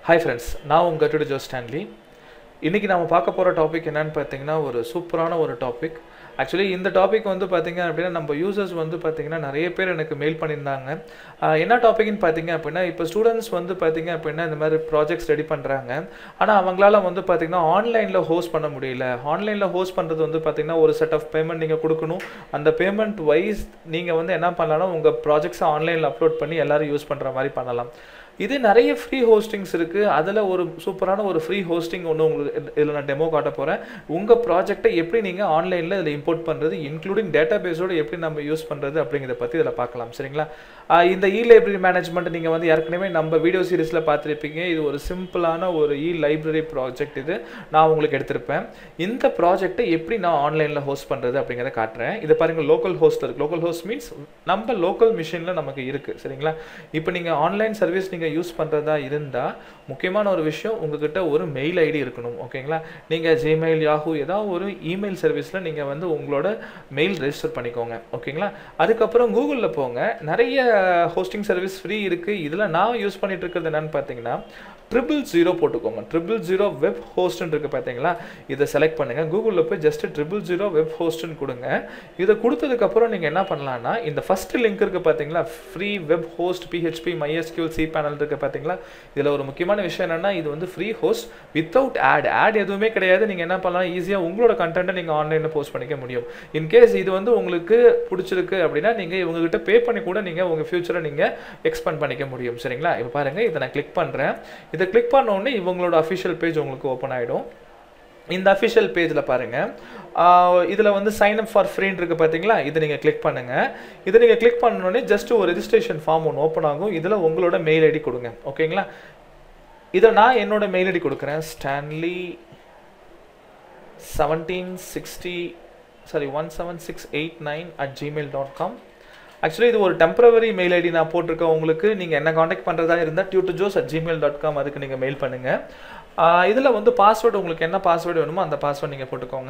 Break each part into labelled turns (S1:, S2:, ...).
S1: hi friends நான் உங்கள் to Joe Stanley இன்றைக்கி நம்ம பார்க்க போகிற டாபிக் என்னன்னு பார்த்தீங்கன்னா ஒரு சூப்பரான ஒரு டாபிக் ஆக்சுவலி இந்த டாபிக் வந்து பார்த்தீங்க அப்படின்னா நம்ம யூசர்ஸ் வந்து பார்த்தீங்கன்னா நிறைய பேர் எனக்கு மெயில் பண்ணியிருந்தாங்க ஆஹ் என்ன டாபிக்னு பார்த்தீங்க அப்படின்னா இப்போ ஸ்டூடெண்ட்ஸ் வந்து பார்த்தீங்க அப்படின்னா இந்த மாதிரி ப்ராஜெக்ட்ஸ் ரெடி பண்ணுறாங்க ஆனால் அவங்களால வந்து பார்த்தீங்கன்னா ஆன்லைனில் ஹோஸ்ட் பண்ண முடியல ஆன்லைனில் ஹோஸ்ட் பண்ணுறது வந்து பார்த்தீங்கன்னா ஒரு செட் ஆஃப் பேமெண்ட் நீங்கள் கொடுக்கணும் அந்த பேமெண்ட் வைஸ் நீங்கள் வந்து என்ன பண்ணலாம்னா உங்கள் ப்ராஜெக்ட்ஸை ஆன்லைனில் அப்லோட் பண்ணி எல்லாரும் யூஸ் பண்ணுற மாதிரி பண்ணலாம் இது நிறைய ஃப்ரீ ஹோஸ்டிங்ஸ் இருக்குது அதில் ஒரு சூப்பரான ஒரு ஃப்ரீ ஹோஸ்டிங் ஒன்று உங்களுக்கு இதில் நான் டெமோ காட்ட போகிறேன் உங்கள் ப்ராஜெக்ட்டை எப்படி நீங்கள் ஆன்லைனில் இதில் இம்போர்ட் பண்ணுறது இன்க்ளூடிங் டேட்டா பேஸோடு எப்படி நம்ம யூஸ் பண்ணுறது அப்படிங்கிறத பற்றி இதில் பார்க்கலாம் சரிங்களா ஆஹ் இந்த இ லைப்ரரி மேனேஜ்மெண்ட் நீங்கள் வந்து ஏற்கனவே நம்ம வீடியோ சீரிஸில் பார்த்துருப்பீங்க இது ஒரு சிம்பிளான ஒரு இ லைப்ரரி ப்ராஜெக்ட் இது நான் உங்களுக்கு எடுத்திருப்பேன் இந்த ப்ராஜெக்ட்டை எப்படி நான் ஆன்லைனில் ஹோஸ்ட் பண்ணுறது அப்படிங்கிறத காட்டுறேன் இது பாருங்கள் லோக்கல் ஹோஸ்ட் இருக்குது லோக்கல் ஹோஸ்ட் மீன்ஸ் நம்ம லோக்கல் மிஷினில் நமக்கு இருக்குது சரிங்களா இப்போ நீங்கள் ஆன்லைன் சர்வீஸ் நீங்கள் யூஸ் பண்ணுறதா இருந்தால் முக்கியமான ஒரு விஷயம் உங்ககிட்ட ஒரு மெயில் ஐடி இருக்கணும் ஓகேங்களா நீங்கள் ஜிமெயில் யாஹூ ஏதாவது ஒரு இமெயில் சர்வீஸில் நீங்கள் வந்து உங்களோட மெயில் ரெஜிஸ்டர் பண்ணிக்கோங்க ஓகேங்களா அதுக்கப்புறம் கூகுளில் போங்க நிறைய ஹோஸ்டிங் சர்வீஸ் ஃப்ரீ இருக்குது இதில் நான் யூஸ் பண்ணிட்டு இருக்கிறது என்னன்னு பார்த்தீங்கன்னா ட்ரிபிள் ஜீரோ போட்டுக்கோங்க ட்ரிபிள் ஜீரோ வெப் ஹோஸ்ட்னு இருக்குது பார்த்தீங்களா இதை செலக்ட் பண்ணுங்கள் கூகுளில் போய் ஜஸ்ட் ட்ரிபிள் ஜீரோ வெப் ஹோஸ்ட்னு கொடுங்க இதை கொடுத்ததுக்கப்புறம் நீங்கள் என்ன பண்ணலாம்னா இந்த ஃபர்ஸ்ட் லிங்க் இருக்குது பார்த்தீங்களா free web host PHP MySQL C panel இருக்குது பார்த்தீங்களா இதில் ஒரு முக்கியமான விஷயம் என்னென்னா இது வந்து free host without ad ad எதுவுமே கிடையாது நீங்கள் என்ன பண்ணலாம் ஈஸியாக உங்களோட கண்டென்ட்டை நீங்கள் ஆன்லைனில் போஸ்ட் பண்ணிக்க முடியும் இன்கேஸ் இது வந்து உங்களுக்கு பிடிச்சிருக்கு அப்படின்னா நீங்கள் இவங்ககிட்ட பே பண்ணி கூட நீங்கள் உங்கள் ஃபியூச்சரை நீங்கள் எக்ஸ்பெண்ட் பண்ணிக்க முடியும் சரிங்களா இப்போ பாருங்கள் இதை நான் கிளிக் பண்ணுறேன் இதை கிளிக் பண்ண உடனே இவங்களோட அஃபிஷியல் பேஜ் உங்களுக்கு ஓப்பன் ஆகிடும் இந்த அஃபிஷியல் பேஜில் பாருங்கள் இதில் வந்து சைன் அப் ஃபார் ஃப்ரீன்னு இருக்குது பார்த்தீங்களா இதை நீங்கள் கிளிக் பண்ணுங்கள் இதை நீங்கள் கிளிக் பண்ணோடனே ஜஸ்ட் ஒரு ரெஜிஸ்ட்ரேஷன் ஃபார்ம் ஒன்று ஓப்பன் ஆகும் இதில் உங்களோட மெயில் ஐடி கொடுங்க ஓகேங்களா இதை நான் என்னோட மெயில் ஐடி கொடுக்குறேன் Stanley seventeen sixty sorry one seven six eight nine at Gmail dot com actually இது ஒரு டெம்பரவரி மெயில் ஐடி நான் போட்டிருக்கேன் உங்களுக்கு நீங்கள் என்ன காண்டாக்ட் பண்ணுறதா இருந்தால் due to Jose at Gmail dot com அதுக்கு நீங்கள் மெயில் பண்ணுங்கள் இதில் வந்து பாஸ்வேர்டு உங்களுக்கு என்ன பாஸ்வேர்டு வேணுமோ அந்த பாஸ்வேர்டு நீங்கள் போட்டுக்கோங்க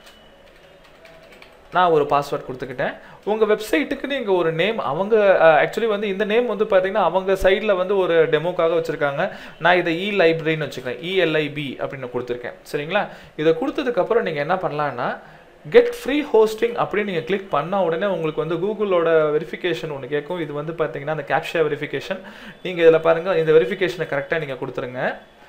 S1: நான் ஒரு பாஸ்வேர்ட் கொடுத்துக்கிட்டேன் உங்கள் வெப்சைட்டுக்கு நீங்கள் ஒரு நேம் அவங்க ஆக்சுவலி வந்து இந்த நேம் வந்து பார்த்தீங்கன்னா அவங்க சைடில் வந்து ஒரு டெமோக்காக வச்சுருக்காங்க நான் இதை இ லைப்ரரின்னு வச்சுக்கிறேன் இஎல்ஐபி அப்படின்னு கொடுத்துருக்கேன் சரிங்களா இதை கொடுத்ததுக்கப்புறம் நீங்கள் என்ன பண்ணலான்னா கெட் ஃப்ரீ ஹோஸ்டிங் அப்படின்னு நீங்கள் கிளிக் பண்ண உடனே உங்களுக்கு வந்து கூகுளோட வெரிஃபிகேஷன் ஒன்று கேட்கும் இது வந்து பார்த்தீங்கன்னா அந்த கேப்ஷா வெரிஃபிகேஷன் நீங்கள் இதில் பாருங்கள் இந்த வெரிஃபிகேஷனை கரெக்டாக நீங்கள் கொடுத்துருங்க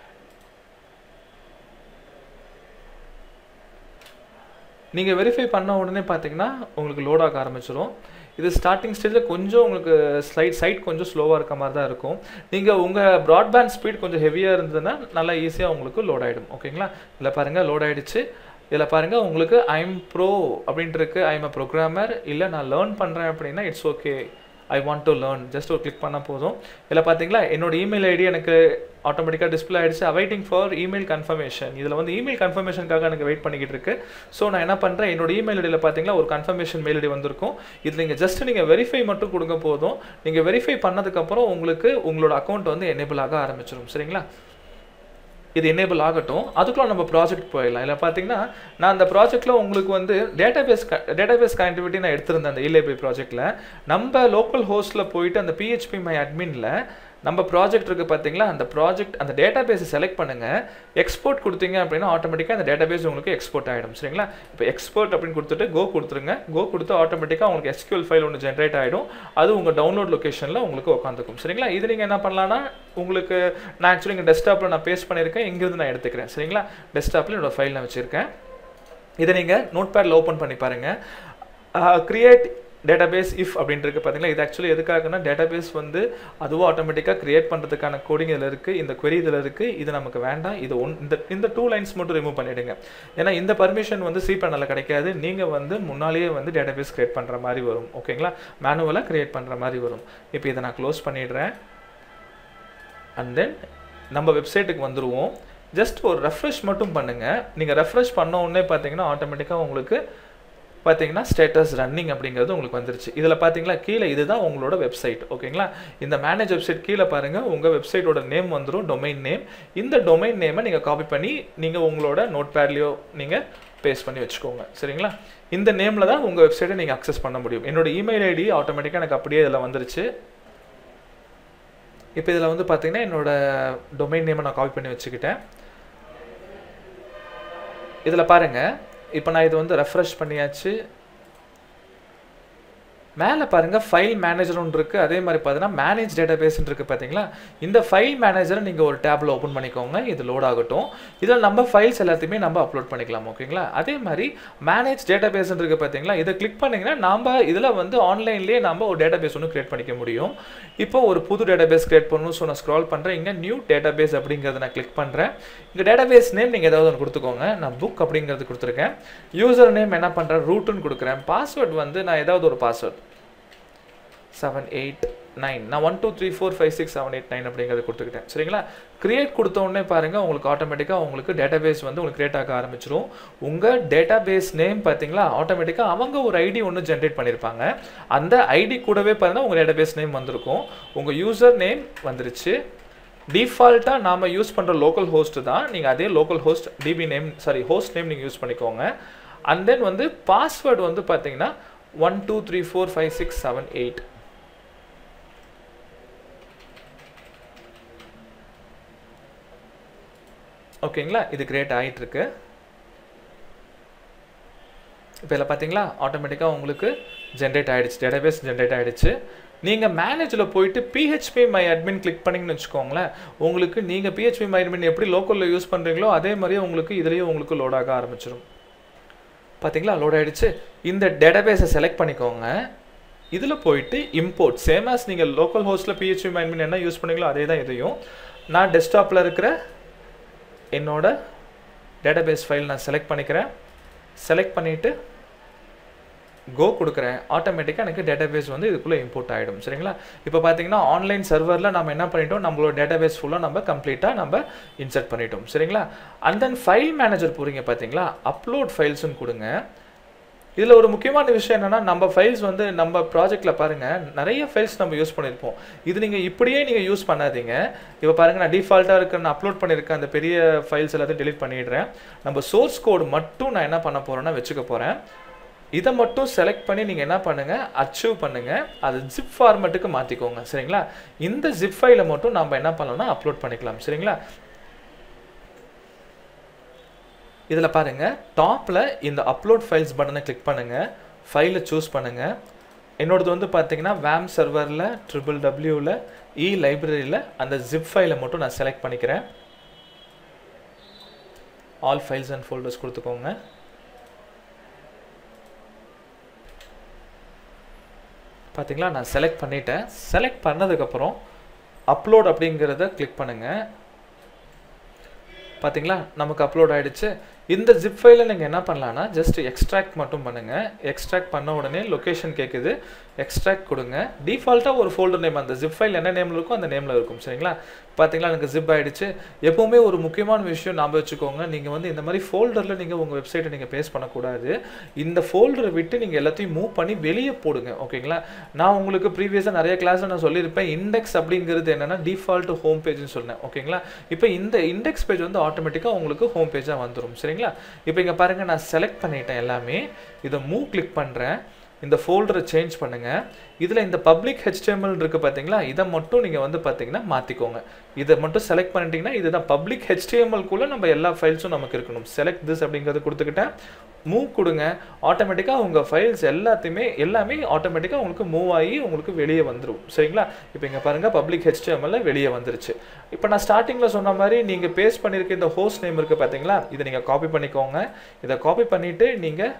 S1: நீங்கள் வெரிஃபை பண்ண உடனே பார்த்தீங்கன்னா உங்களுக்கு லோட் ஆக ஆரம்பிச்சிடும் இது ஸ்டார்டிங் ஸ்டேஜில் கொஞ்சம் உங்களுக்கு ஸ்லைட் சைட் கொஞ்சம் ஸ்லோவாக இருக்க மாதிரி தான் இருக்கும் நீங்கள் உங்கள் ப்ராட்பேண்ட் ஸ்பீட் கொஞ்சம் ஹெவியாக இருந்ததுன்னா நல்லா ஈஸியாக உங்களுக்கு லோட் ஆகிடும் ஓகேங்களா இதில் பாருங்கள் லோட் ஆகிடுச்சு இதில் பாருங்கள் உங்களுக்கு ஐம் ப்ரோ அப்படின்ட்டு இருக்கு ஐம் அ ப்ரோக்ராமர் இல்லை நான் லேர்ன் பண்ணுறேன் அப்படின்னா it's okay I want to learn just ஒரு கிளிக் பண்ணால் போதும் இதில் பார்த்தீங்களா என்னோட இமெயில் ஐடி எனக்கு ஆட்டோமேட்டிக்காக டிஸ்பிளே ஆகிடுச்சு அவைட்டிங் ஃபார் இமெயில் கன்ஃபர்மேஷன் இதில் வந்து இமெயில் கன்ஃபர்மேஷனுக்காக எனக்கு வெயிட் பண்ணிக்கிட்டு இருக்கு ஸோ நான் என்ன பண்ணுறேன் என்னோட இமெயில் ஐடியில் பார்த்தீங்களா ஒரு கன்ஃபர்மேஷன் மெயில் ஐடி வந்திருக்கும் இதில் நீங்கள் ஜஸ்ட் நீங்கள் வெரிஃபை மட்டும் கொடுங்க போதும் நீங்கள் வெரிஃபை பண்ணதுக்கப்புறம் உங்களுக்கு உங்களோட அக்கௌண்ட் வந்து எனேபிள் ஆக ஆரம்பிச்சிடும் சரிங்களா இது எனேபிள் ஆகட்டும் அதுக்குள்ள நம்ம ப்ராஜெக்ட் போயிடலாம் இல்லை பார்த்தீங்கன்னா நான் அந்த ப்ராஜெக்ட்டில் உங்களுக்கு வந்து டேட்டாபேஸ் டேட்டாபேஸ் கனெக்டிவிட்டி நான் எடுத்திருந்தேன் அந்த இலைபை ப்ராஜெக்ட்டில் நம்ம லோக்கல் ஹோஸ்ட்டில் போயிட்டு அந்த பிஹெச்பி மை அட்மினில் நம்ம ப்ராஜெக்ட் இருக்குது பார்த்தீங்களா அந்த ப்ராஜெக்ட் அந்த டேட்டா பேஸை செலக்ட் பண்ணுங்கள் எக்ஸ்போர்ட் கொடுத்தீங்க அப்படின்னா ஆட்டோமேட்டிக்காக அந்த டேட்டா பேஸ் உங்களுக்கு எக்ஸ்போர்ட் ஆகிடும் சரிங்களா இப்போ எக்ஸ்போர்ட் அப்படின்னு கொடுத்துட்டு கோ கொடுத்துருங்க கோ கொடுத்து ஆட்டோமேட்டிக்காக உங்களுக்கு எஸ்கியூஎல் ஃபைல் ஒன்று ஜென்ரேட் ஆகிடும் அது உங்கள் டவுன்லோட் லொக்கேஷனில் உங்களுக்கு உட்காந்துக்கும் சரிங்களா இது நீங்கள் என்ன பண்ணலான்னா உங்களுக்கு நான் ஆக்சுவலி இங்கே டெஸ்க்டாப்பில் நான் பேஸ்ட் பண்ணியிருக்கேன் இங்கேருந்து நான் எடுத்துக்கிறேன் சரிங்களா டெஸ்க்டாப்பில் என்னோடய ஃபைல் நான் வச்சுருக்கேன் இதை நீங்கள் நோட் பேடில் ஓப்பன் பண்ணி பாருங்கள் க்ரியேட் டேட்டாபேஸ் இஃப் அப்படின்ட்டு இருக்குது பார்த்தீங்களா இது ஆக்சுவலி எதுக்காகனா டேட்டாபேஸ் வந்து அதுவும் ஆட்டோமேட்டிக்காக க்ரியேட் பண்ணுறதுக்கான கோடிங் இதில் இருக்குது இந்த query இதில் இருக்குது இது நமக்கு வேண்டாம் இது ஒன் இந்த இந்த டூ லைன்ஸ் மட்டும் ரிமூவ் பண்ணிவிடுங்க ஏன்னா இந்த பர்மிஷன் வந்து சி பேனலில் கிடைக்காது நீங்கள் வந்து முன்னாலேயே வந்து டேட்டாபேஸ் க்ரியேட் பண்ணுற மாதிரி வரும் ஓகேங்களா மேனுவலாக க்ரியேட் பண்ணுற மாதிரி வரும் இப்போ இதை நான் க்ளோஸ் பண்ணிடுறேன் அண்ட் தென் நம்ம வெப்சைட்டுக்கு வந்துடுவோம் ஜஸ்ட் ஒரு ரெஃப்ரெஷ் மட்டும் பண்ணுங்கள் நீங்கள் ரெஃப்ரெஷ் பண்ண உடனே பார்த்தீங்கன்னா ஆட்டோமேட்டிக்காக உங்களுக்கு பார்த்தீங்கன்னா ஸ்டேட்டஸ் ரன்னிங் அப்படிங்கிறது உங்களுக்கு வந்துருச்சு இதில் பார்த்தீங்களா கீழே இதுதான் உங்களோட வெப்சைட் ஓகேங்களா இந்த மேனேஜ் வெப்சைட் கீழே பாருங்கள் உங்கள் வெப்சைட்டோட நேம் வந்துடும் டொமைன் நேம் இந்த டொமைன் நேமை நீங்கள் காப்பி பண்ணி நீங்கள் உங்களோட நோட் பேட்லேயோ நீங்கள் பேஸ்ட் பண்ணி வச்சுக்கோங்க சரிங்களா இந்த நேமில் தான் உங்கள் வெப்சைட்டை நீங்கள் அக்சஸ் பண்ண முடியும் என்னோட இமெயில் ஐடி ஆட்டோமேட்டிக்காக எனக்கு அப்படியே இதில் வந்துருச்சு இப்போ இதில் வந்து பார்த்தீங்கன்னா என்னோட டொமைன் நேமை நான் காப்பி பண்ணி வச்சுக்கிட்டேன் இதில் பாருங்கள் இப்போ நான் இது வந்து ரெஃப்ரெஷ் பண்ணியாச்சு மேலே பாருங்கள் ஃபைல் மேனேஜர் ஒன்று இருக்குது அதே மாதிரி பார்த்தீங்கன்னா மேனேஜ் டேட்டா பேஸ்ன்னு இருக்குது பார்த்தீங்களா இந்த ஃபைல் மேனேஜரை நீங்கள் ஒரு டேப்பில் ஓப்பன் பண்ணிக்கோங்க இது லோட் ஆகட்டும் இதில் நம்ம ஃபைல்ஸ் எல்லாத்தையுமே நம்ம அப்லோட் பண்ணிக்கலாம் ஓகேங்களா அதே மாதிரி மேனேஜ் டேட்டா பேஸ்ன்னு இருக்குது பார்த்தீங்களா இதை கிளிக் பண்ணிங்கன்னா நம்ம இதில் வந்து ஆன்லைன்லேயே நம்ம ஒரு டேட்டா பேஸ் ஒன்று கிரியேட் பண்ணிக்க முடியும் இப்போ ஒரு புது டேட்டா பேஸ் கிரியேட் பண்ணணும் ஸோ நான் ஸ்க்ரால் பண்ணுறேன் இங்கே நியூ டேட்டா பேஸ் அப்படிங்கிறத நான் கிளிக் பண்ணுறேன் இங்கே டேட்டா பேஸ் நேம் நீங்கள் ஏதாவது ஒன்று கொடுத்துக்கோங்க நான் புக் அப்படிங்கிறது கொடுத்துருக்கேன் யூசர் நேம் என்ன பண்ணுறேன் ரூட்டுன்னு கொடுக்குறேன் பாஸ்வேர்ட் வந்து நான் ஏதாவது ஒரு பாஸ்வேர்ட் செவன் எயிட் நைன் நான் one two three four five six seven eight nine அப்படிங்கிறது கொடுத்துக்கிட்டேன் சரிங்களா கிரியேட் கொடுத்த உடனே பாருங்கள் உங்களுக்கு ஆட்டோமேட்டிக்காக உங்களுக்கு டேட்டா பேஸ் வந்து உங்களுக்கு கிரியேட் ஆக ஆரம்பிச்சிடும் உங்கள் டேட்டா பேஸ் நேம் பார்த்தீங்களா ஆட்டோமேட்டிக்காக அவங்க ஒரு ஐடி ஒன்று ஜென்ரேட் பண்ணியிருப்பாங்க அந்த ஐடி கூடவே பாருங்கள் உங்கள் டேட்டா பேஸ் நேம் வந்திருக்கும் உங்கள் யூசர் நேம் வந்துருச்சு டிஃபால்ட்டாக நாம் யூஸ் பண்ணுற லோக்கல் ஹோஸ்ட் தான் நீங்கள் அதே local host DB name sorry host name நீங்கள் யூஸ் பண்ணிக்கோங்க அண்ட் தென் வந்து பாஸ்வேர்டு வந்து பார்த்தீங்கன்னா one two three four five six seven eight ஓகேங்களா இது கிரியேட் ஆகிட்டு இருக்கு இப்போ இதில் பார்த்தீங்களா ஆட்டோமேட்டிக்காக உங்களுக்கு ஜென்ரேட் ஆகிடுச்சு டேட்டாபேஸ் ஜென்ரேட் ஆகிடுச்சு நீங்கள் மேனேஜில் போயிட்டு பிஹெச்பி மை அட்மின் கிளிக் பண்ணிங்கன்னு வச்சுக்கோங்களேன் உங்களுக்கு நீங்கள் பிஹெச்பி மை அட்மின் எப்படி லோக்கலில் யூஸ் பண்ணுறீங்களோ அதே மாதிரியே உங்களுக்கு இதுலேயும் உங்களுக்கு லோட் ஆக ஆரம்பிச்சிடும் பார்த்தீங்களா லோட் ஆகிடுச்சு இந்த டேட்டாபேஸை செலக்ட் பண்ணிக்கோங்க இதில் போயிட்டு இம்போர்ட் சேம் ஆஸ் நீங்கள் லோக்கல் ஹோஸ்ட்டில் பிஹெச்பி மை அட்மின் என்ன யூஸ் பண்ணீங்களோ அதே தான் இதையும் நான் டெஸ்க்டாப்பில் இருக்கிற என்னோட டேட்டாபேஸ் ஃபைல் நான் செலக்ட் பண்ணிக்கிறேன் செலக்ட் பண்ணிவிட்டு கோ கொடுக்குறேன் ஆட்டோமேட்டிக்காக எனக்கு டேட்டாபேஸ் வந்து இதுக்குள்ளே இம்போர்ட் ஆகிடும் சரிங்களா இப்போ பார்த்தீங்கன்னா ஆன்லைன் சர்வரில் நம்ம என்ன பண்ணிட்டோம் நம்மளோட டேட்டாபேஸ் ஃபுல்லாக நம்ம கம்ப்ளீட்டாக நம்ம இன்சர்ட் பண்ணிட்டோம் சரிங்களா அண்ட் தென் ஃபைல் மேனேஜர் போகிறீங்க பார்த்தீங்களா அப்லோட் ஃபைல்ஸ்னு கொடுங்க இதில் ஒரு முக்கியமான விஷயம் என்னென்னா நம்ம ஃபைல்ஸ் வந்து நம்ம ப்ராஜெக்ட்டில் பாருங்கள் நிறைய ஃபைல்ஸ் நம்ம யூஸ் பண்ணியிருப்போம் இது நீங்கள் இப்படியே நீங்கள் யூஸ் பண்ணாதீங்க இப்போ பாருங்கள் நான் டிஃபால்ட்டாக இருக்க நான் அப்லோட் பண்ணியிருக்கேன் அந்த பெரிய ஃபைல்ஸ் எல்லாத்தையும் டெலிட் பண்ணிடுறேன் நம்ம சோர்ஸ் கோடு மட்டும் நான் என்ன பண்ண போகிறேன்னா வச்சுக்க போகிறேன் இதை மட்டும் செலக்ட் பண்ணி நீங்கள் என்ன பண்ணுங்கள் அச்சீவ் பண்ணுங்கள் அது ஜிப் ஃபார்மேட்டுக்கு மாற்றிக்கோங்க சரிங்களா இந்த ஜிப் ஃபைலை மட்டும் நம்ம என்ன பண்ணலாம்னா அப்லோட் பண்ணிக்கலாம் சரிங்களா இதில் பாருங்கள் டாப்பில் இந்த அப்லோட் ஃபைல்ஸ் பட்டனை கிளிக் பண்ணுங்கள் ஃபைலை சூஸ் பண்ணுங்கள் என்னோடது வந்து பார்த்தீங்கன்னா வேம் சர்வரில் ட்ரிபிள் டபிள்யூவில் இ லைப்ரரியில் அந்த ஜிப் ஃபைலை மட்டும் நான் செலக்ட் பண்ணிக்கிறேன் ஆல் ஃபைல்ஸ் அண்ட் ஃபோல்டர்ஸ் கொடுத்துக்கோங்க பார்த்தீங்களா நான் செலக்ட் பண்ணிட்டேன் செலக்ட் பண்ணதுக்கப்புறம் அப்லோட் அப்படிங்கிறத கிளிக் பண்ணுங்கள் பார்த்தீங்களா நமக்கு அப்லோட் ஆகிடுச்சு இந்த ஜிப் ஃபைலை நீங்கள் என்ன பண்ணலான்னா ஜஸ்ட் எக்ஸ்ட்ராக்ட் மட்டும் பண்ணுங்கள் எக்ஸ்ட்ராக்ட் பண்ண உடனே லொக்கேஷன் கேட்குது எக்ஸ்ட்ராக்ட் கொடுங்க டிஃபால்ட்டாக ஒரு ஃபோல்டர் நேம் அந்த ஜிப் ஃபைல் என்ன நேமில் இருக்கோ அந்த நேமில் இருக்கும் சரிங்களா பார்த்தீங்களா எனக்கு ஜிப் ஆகிடுச்சு எப்போவுமே ஒரு முக்கியமான விஷயம் ஞாபகம் வச்சுக்கோங்க நீங்கள் வந்து இந்த மாதிரி ஃபோல்டரில் நீங்கள் உங்கள் வெப்சைட்டை நீங்கள் பேஸ் பண்ணக்கூடாது இந்த ஃபோல்டரை விட்டு நீங்கள் எல்லாத்தையும் மூவ் பண்ணி வெளியே போடுங்க ஓகேங்களா நான் உங்களுக்கு ப்ரீவியஸாக நிறைய கிளாஸில் நான் சொல்லியிருப்பேன் இண்டெக்ஸ் அப்படிங்கிறது என்னென்னா டிஃபால்ட் ஹோம் பேஜ்னு சொன்னேன் ஓகேங்களா இப்போ இந்த இண்டெக்ஸ் பேஜ் வந்து ஆட்டோமேட்டிக்காக உங்களுக்கு ஹோம் பேஜாக வந்துடும் சரிங்களா இப்போ இங்கே பாருங்கள் நான் செலக்ட் பண்ணிட்டேன் எல்லாமே இதை மூவ் கிளிக் பண்ணுறேன் இந்த ஃபோல்டரை சேஞ்ச் பண்ணுங்கள் இதில் இந்த பப்ளிக் ஹெச்டிஎம்எல் இருக்குது பார்த்தீங்களா இதை மட்டும் நீங்கள் வந்து பார்த்தீங்கன்னா மாற்றிக்கோங்க இதை மட்டும் செலக்ட் பண்ணிட்டீங்கன்னா இதுதான் பப்ளிக் ஹெச்டிஎம்எல்குள்ளே நம்ம எல்லா ஃபைல்ஸும் நமக்கு இருக்கணும் செலக்ட் திஸ் அப்படிங்கிறது கொடுத்துக்கிட்டேன் மூவ் கொடுங்க ஆட்டோமேட்டிக்காக உங்கள் ஃபைல்ஸ் எல்லாத்தையுமே எல்லாமே ஆட்டோமேட்டிக்காக உங்களுக்கு மூவ் ஆகி உங்களுக்கு வெளியே வந்துடும் சரிங்களா இப்போ இங்கே பாருங்கள் பப்ளிக் ஹெச்டிஎம்எல்ல வெளியே வந்துருச்சு இப்போ நான் ஸ்டார்டிங்கில் சொன்ன மாதிரி நீங்கள் பேஸ்ட் பண்ணியிருக்க இந்த ஹோஸ்ட் நேம் இருக்குது பார்த்தீங்களா இதை நீங்கள் காப்பி பண்ணிக்கோங்க இதை காப்பி பண்ணிவிட்டு நீங்கள்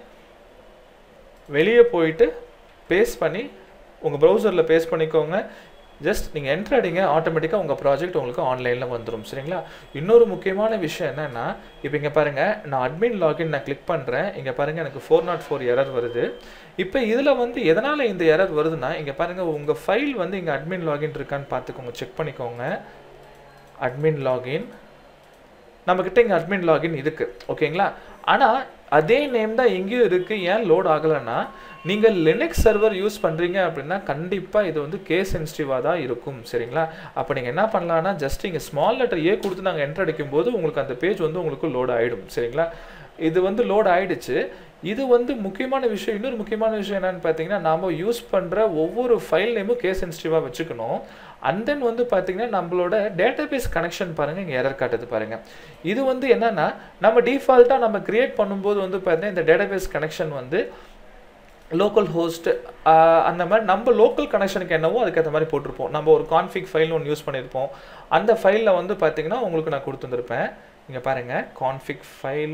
S1: வெளியே போயிட்டு பேஸ்ட் பண்ணி உங்கள் ப்ரௌசரில் பேஸ்ட் பண்ணிக்கோங்க ஜஸ்ட் நீங்கள் என்ட்ரு அடிங்க ஆட்டோமேட்டிக்காக உங்கள் ப்ராஜெக்ட் உங்களுக்கு ஆன்லைனில் வந்துடும் சரிங்களா இன்னொரு முக்கியமான விஷயம் என்னென்னா இப்போ இங்கே பாருங்கள் நான் அட்மின் லாகின் நான் கிளிக் பண்ணுறேன் இங்கே பாருங்கள் எனக்கு ஃபோர் நாட் ஃபோர் எரர் வருது இப்போ இதில் வந்து எதனால் இந்த எரர் வருதுன்னா இங்கே பாருங்கள் உங்கள் ஃபைல் வந்து இங்கே அட்மின் லாகின் இருக்கான்னு பார்த்துக்கோங்க செக் பண்ணிக்கோங்க அட்மின் லாகின் நம்மக்கிட்ட இங்கே அட்மின் லாகின் இருக்குது ஓகேங்களா ஆனால் அதே நேம் தான் எங்கேயும் இருக்குது ஏன் லோட் ஆகலைன்னா நீங்கள் லினக்ஸ் சர்வர் யூஸ் பண்ணுறீங்க அப்படின்னா கண்டிப்பாக இது வந்து கே சென்சிட்டிவாக தான் இருக்கும் சரிங்களா அப்போ நீங்கள் என்ன பண்ணலான்னா ஜஸ்ட் இங்கே ஸ்மால் லெட்டர் ஏ கொடுத்து நாங்கள் என்டர் அடிக்கும் போது உங்களுக்கு அந்த பேஜ் வந்து உங்களுக்கு லோட் ஆகிடும் சரிங்களா இது வந்து லோட் ஆகிடுச்சு இது வந்து முக்கியமான விஷயம் இன்னொரு முக்கியமான விஷயம் என்னன்னு பார்த்தீங்கன்னா நாம் யூஸ் பண்ணுற ஒவ்வொரு ஃபைல் நேமும் கேஸ் சென்சிட்டிவாக வச்சுக்கணும் அண்ட் தென் வந்து பார்த்தீங்கன்னா நம்மளோட டேட்டாபேஸ் கனெக்ஷன் பாருங்கள் இங்கே எரர் காட்டுது பாருங்கள் இது வந்து என்னன்னா நம்ம டிஃபால்ட்டாக நம்ம கிரியேட் பண்ணும்போது வந்து பார்த்தீங்கன்னா இந்த டேட்டாபேஸ் கனெக்ஷன் வந்து லோக்கல் ஹோஸ்ட் அந்த மாதிரி நம்ம லோக்கல் கனெக்ஷனுக்கு என்னவோ அதுக்கேற்ற மாதிரி போட்டிருப்போம் நம்ம ஒரு கான்ஃபிக் ஃபைல்னு ஒன்று யூஸ் பண்ணியிருப்போம் அந்த ஃபைலில் வந்து பார்த்தீங்கன்னா உங்களுக்கு நான் கொடுத்துருந்துருப்பேன் இங்கே பாருங்கள் கான்ஃபிக் ஃபைல்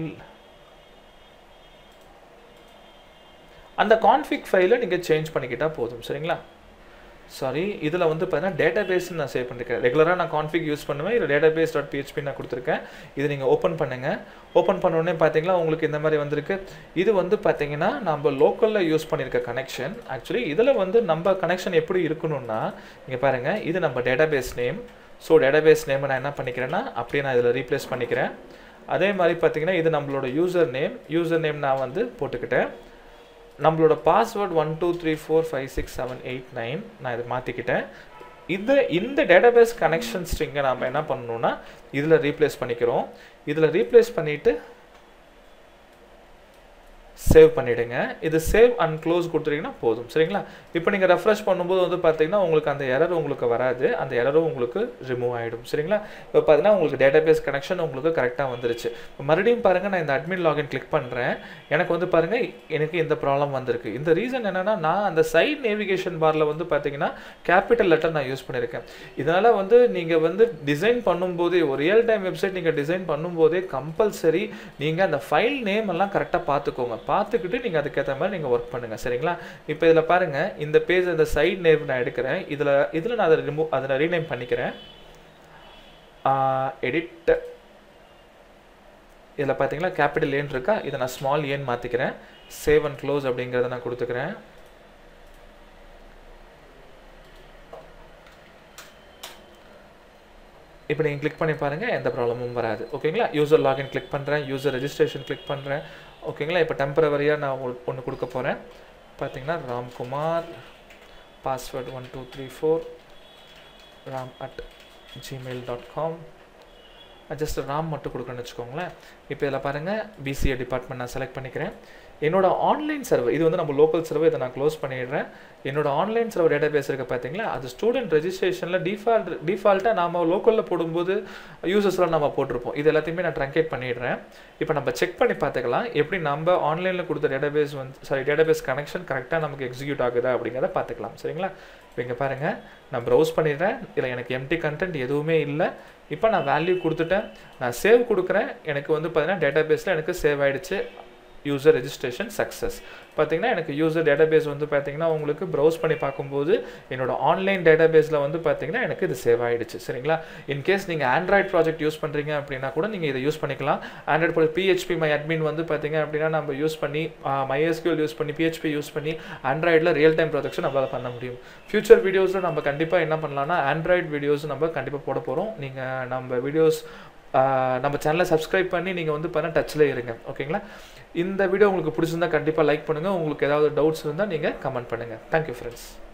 S1: அந்த கான்ஃபிக் ஃபைலை நீங்கள் சேஞ்ச் பண்ணிக்கிட்டால் போதும் சரிங்களா சாரி இதில் வந்து பார்த்தீங்கன்னா டேட்டா பேஸ்ன்னு நான் சேவ் பண்ணிருக்கேன் ரெகுலராக நான் கான்ஃபிக் யூஸ் பண்ணுவேன் இதில் டேட்டா பேஸ் டாட் பிஹெச்பி நான் கொடுத்துருக்கேன் இது நீங்கள் ஓப்பன் பண்ணுங்கள் ஓப்பன் பண்ண உடனே பார்த்தீங்களா உங்களுக்கு இந்த மாதிரி வந்திருக்கு இது வந்து பார்த்தீங்கன்னா நம்ம லோக்கலில் யூஸ் பண்ணியிருக்க கனெக்ஷன் ஆக்சுவலி இதில் வந்து நம்ம கனெக்ஷன் எப்படி இருக்கணும்னா இங்கே பாருங்கள் இது நம்ம data base name so data base நேமை நான் என்ன பண்ணிக்கிறேன்னா அப்படியே நான் இதில் ரீப்ளேஸ் பண்ணிக்கிறேன் அதே மாதிரி பார்த்தீங்கன்னா இது நம்மளோட யூசர் நேம் யூசர் நேம் நான் வந்து போட்டுக்கிட்டேன் நம்மளோட password one two three four five six seven eight nine நான் இதை மாற்றிக்கிட்டேன் இது இந்த டேட்டாபேஸ் கனெக்ஷன் ஸ்ட்ரிங்கை நாம் என்ன பண்ணணும்னா இதில் ரீப்ளேஸ் பண்ணிக்கிறோம் இதில் ரீப்ளேஸ் பண்ணிவிட்டு சேவ் பண்ணிவிடுங்க இது சேவ் அண்ட் க்ளோஸ் கொடுத்துட்டீங்கன்னா போதும் சரிங்களா இப்போ நீங்கள் ரெஃப்ரெஷ் பண்ணும்போது வந்து பார்த்தீங்கன்னா உங்களுக்கு அந்த எரர் உங்களுக்கு வராது அந்த எரரும் உங்களுக்கு ரிமூவ் ஆகிடும் சரிங்களா இப்போ பார்த்தீங்கன்னா உங்களுக்கு டேட்டாபேஸ் கனெக்ஷன் உங்களுக்கு கரெக்டாக வந்துருச்சு இப்போ மறுபடியும் பாருங்கள் நான் இந்த அட்மின் லாகின் கிளிக் பண்ணுறேன் எனக்கு வந்து பாருங்கள் எனக்கு இந்த ப்ராப்ளம் வந்திருக்கு இந்த ரீசன் என்னென்னா நான் அந்த சைட் நேவிகேஷன் பாரில் வந்து பார்த்தீங்கன்னா கேபிட்டல் லெட்டர் நான் யூஸ் பண்ணியிருக்கேன் இதனால் வந்து நீங்கள் வந்து டிசைன் பண்ணும்போதே ஒரு ரியல் டைம் வெப்சைட் நீங்கள் டிசைன் பண்ணும்போதே கம்பல்சரி நீங்கள் அந்த ஃபைல் நேம் எல்லாம் கரெக்டாக பார்த்துக்கோங்க பார்த்துக்கிட்டு நீங்கள் அதுக்கேற்ற மாதிரி நீங்கள் ஒர்க் பண்ணுங்கள் சரிங்களா இப்போ இதில் பாருங்கள் இந்த பேஜ் இந்த சைட் நேம் நான் எடுக்கிறேன் இதில் இதில் நான் அதை ரிமூவ் அதை நான் ரீநேம் பண்ணிக்கிறேன் எடிட் இதில் பார்த்தீங்களா கேபிட்டல் ஏன் இருக்கா இதை நான் ஸ்மால் ஏன் மாற்றிக்கிறேன் சேவ் அண்ட் க்ளோஸ் அப்படிங்கிறத நான் கொடுத்துக்கிறேன் இப்போ நீங்கள் கிளிக் பண்ணி பாருங்கள் எந்த ப்ராப்ளமும் வராது ஓகேங்களா யூசர் லாகின் கிளிக் பண்ணுறேன் யூசர் ரெஜிஸ்ட்ரேஷன் கிளிக் பண்ணுறேன் ஓகேங்களா இப்போ டெம்பரவரியாக நான் உங்களுக்கு ஒன்று கொடுக்க போகிறேன் பார்த்தீங்கன்னா Ramkumar password one two three four Ram at Gmail dot com just Ram மட்டும் கொடுக்கணும்னு வச்சுக்கோங்களேன் இப்போ இதில் பாருங்கள் பிசிஏ டிபார்ட்மெண்ட் நான் செலக்ட் பண்ணிக்கிறேன் என்னோட ஆன்லைன் சர்வர் இது வந்து நம்ம லோக்கல் சர்வர் இதை நான் க்ளோஸ் பண்ணிடுறேன் என்னோட ஆன்லைன் சர்வர் டேட்டா பேஸ் இருக்க பார்த்தீங்களா அது ஸ்டூடெண்ட் ரெஜிஸ்ட்ரேஷனில் டிஃபால்ட் டிஃபால்ட்டாக நாம லோக்கலில் போடும்போது யூசர்ஸ்லாம் நம்ம போட்டிருப்போம் இது எல்லாத்தையுமே நான் ட்ரங்கேட் பண்ணிடுறேன் இப்போ நம்ம செக் பண்ணி பார்த்துக்கலாம் எப்படி நம்ம ஆன்லைனில் கொடுத்த டேட்டா பேஸ் வந்து சாரி டேட்டா பேஸ் கனெக்ஷன் கரெக்டாக நமக்கு எக்ஸிக்யூட் ஆகுதா அப்படிங்கிறத பார்த்துக்கலாம் சரிங்களா இப்போ இங்கே பாருங்கள் நான் ப்ரௌஸ் பண்ணிடுறேன் இதில் எனக்கு எம்டி கண்டென்ட் எதுவுமே இல்லை இப்போ நான் வேல்யூ கொடுத்துட்டேன் நான் சேவ் கொடுக்குறேன் எனக்கு வந்து பார்த்தீங்கன்னா டேட்டா பேஸில் எனக்கு சேவ் ஆகிடுச்சு யூசர் ரெஜிஸ்ட்ரேஷன் சக்ஸஸ் பார்த்தீங்கன்னா எனக்கு யூசர் டேட்டாபேஸ் வந்து பார்த்தீங்கன்னா உங்களுக்கு ப்ரௌஸ் பண்ணி பார்க்கும்போது என்னோட ஆன்லைன் டேட்டாபேஸில் வந்து பார்த்தீங்கன்னா எனக்கு இது சேவ் ஆகிடுச்சு சரிங்களா இன்கேஸ் நீங்கள் ஆண்ட்ராய்ட் ப்ராஜெக்ட் யூஸ் பண்ணுறீங்க அப்படின்னா கூட நீங்கள் இதை யூஸ் பண்ணிக்கலாம் Android project PHP my admin வந்து பார்த்தீங்க அப்படின்னா நம்ம யூஸ் பண்ணி மைஎஸ்கியூல் யூஸ் பண்ணி பிஹெச்பி யூஸ் பண்ணி ஆண்ட்ராய்டில் ரியல் டைம் ப்ராஜெக்ட்ஸும் நம்மளால் பண்ண முடியும் ஃபியூச்சர் வீடியோஸில் நம்ம கண்டிப்பாக என்ன பண்ணலாம்னா ஆண்ட்ராய்ட் வீடியோஸ் நம்ம கண்டிப்பாக போட போகிறோம் நீங்கள் நம்ம வீடியோஸ் நம்ம சேனலை சப்ஸ்கிரைப் பண்ணி நீங்கள் வந்து பண்ண டச்சில் இருங்க ஓகேங்களா இந்த வீடியோ உங்களுக்கு பிடிச்சிருந்தா கண்டிப்பாக லைக் பண்ணுங்கள் உங்களுக்கு ஏதாவது டவுட்ஸ் இருந்தால் நீங்கள் கமெண்ட் பண்ணுங்கள் தேங்க்யூ ஃப்ரெண்ட்ஸ்